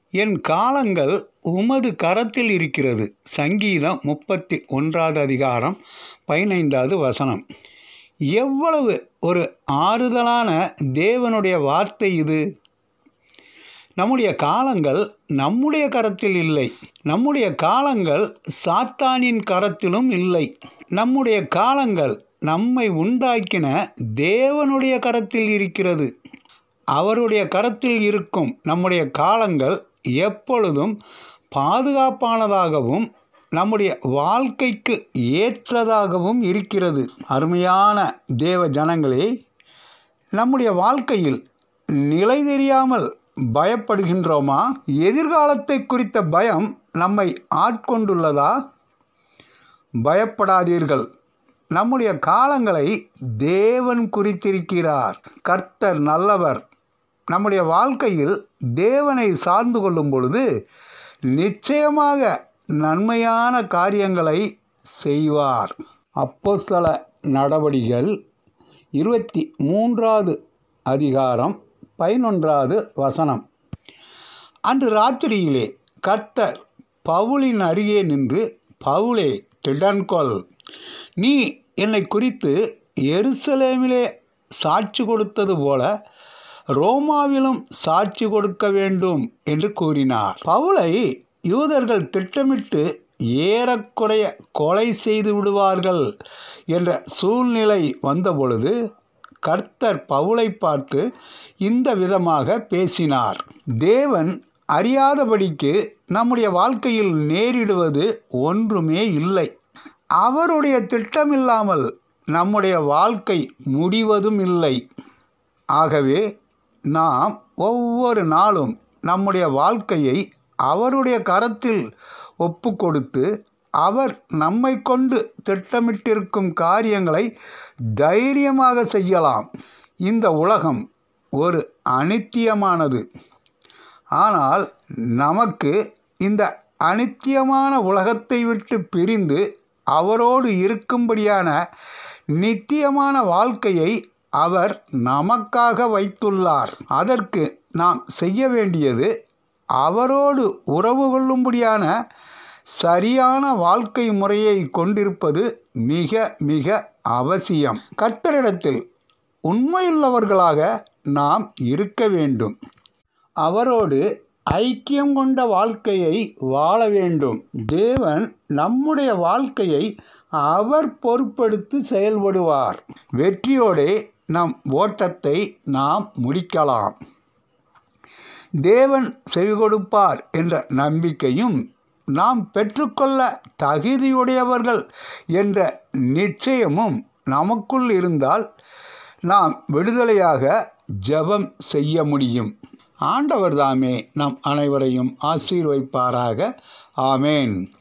என் காலங்கள் உமது கரத்தில் இருக்கிறது சங்கீதம் முப்பத்தி ஒன்றாவது அதிகாரம் பதினைந்தாவது வசனம் எவ்வளவு ஒரு ஆறுதலான தேவனுடைய வார்த்தை இது நம்முடைய காலங்கள் நம்முடைய கரத்தில் இல்லை நம்முடைய காலங்கள் சாத்தானின் கரத்திலும் இல்லை நம்முடைய காலங்கள் நம்மை உண்டாக்கின தேவனுடைய கரத்தில் இருக்கிறது அவருடைய கரத்தில் இருக்கும் நம்முடைய காலங்கள் எப்பொழுதும் பாதுகாப்பானதாகவும் நம்முடைய வாழ்க்கைக்கு ஏற்றதாகவும் இருக்கிறது அருமையான தேவ ஜனங்களே நம்முடைய வாழ்க்கையில் நிலை தெரியாமல் பயப்படுகின்றோமா எதிர்காலத்தை குறித்த பயம் நம்மை ஆட்கொண்டுள்ளதா பயப்படாதீர்கள் நம்முடைய காலங்களை தேவன் குறித்திருக்கிறார் கர்த்தர் நல்லவர் நம்முடைய வாழ்க்கையில் தேவனை சார்ந்து கொள்ளும் பொழுது நிச்சயமாக நன்மையான காரியங்களை செய்வார் அப்போஸ்தல நடவடிகள் இருபத்தி மூன்றாவது அதிகாரம் பதினொன்றாவது வசனம் அன்று ராத்திரியிலே கர்த்தர் பவுலின் அருகே நின்று பவுலே திடன்கொள் நீ என்னை குறித்து எருசலேமிலே சாட்சி கொடுத்தது போல ரோமாவிலும் சாட்சி கொடுக்க வேண்டும் என்று கூறினார் பவுலை யூதர்கள் திட்டமிட்டு ஏறக்குறைய கொலை செய்து விடுவார்கள் என்ற சூழ்நிலை வந்தபொழுது கர்த்தர் பவுலை பார்த்து இந்த விதமாக பேசினார் தேவன் அறியாதபடிக்கு நம்முடைய வாழ்க்கையில் நேரிடுவது ஒன்றுமே இல்லை அவருடைய திட்டமில்லாமல் நம்முடைய வாழ்க்கை முடிவதும் இல்லை ஆகவே நாம் ஒவ்வொரு நாளும் நம்முடைய வாழ்க்கையை அவருடைய கரத்தில் ஒப்பு கொடுத்து அவர் நம்மை கொண்டு திட்டமிட்டிருக்கும் காரியங்களை தைரியமாக செய்யலாம் இந்த உலகம் ஒரு அனித்தியமானது ஆனால் நமக்கு இந்த அனித்தியமான உலகத்தை விட்டு பிரிந்து அவரோடு இருக்கும்படியான நித்தியமான வாழ்க்கையை அவர் நமக்காக வைத்துள்ளார் அதற்கு நாம் செய்ய வேண்டியது அவரோடு உறவு கொள்ளும்படியான சரியான வாழ்க்கை முறையை கொண்டிருப்பது மிக மிக அவசியம் கர்த்தரிடத்தில் உண்மையுள்ளவர்களாக நாம் இருக்க வேண்டும் அவரோடு ஐக்கியம் கொண்ட வாழ்க்கையை வாழ வேண்டும் தேவன் நம்முடைய வாழ்க்கையை அவர் பொறுப்பெடுத்து செயல்படுவார் வெற்றியோடே நம் ஓட்டத்தை நாம் முடிக்கலாம் தேவன் செவிகொடுப்பார் என்ற நம்பிக்கையும் நாம் பெற்றுக்கொள்ள தகுதியுடையவர்கள் என்ற நிச்சயமும் நமக்குள் இருந்தால் நாம் விடுதலையாக ஜெபம் செய்ய முடியும் ஆண்டவர் தாமே நம் அனைவரையும் ஆசீர்வைப்பாராக ஆமேன்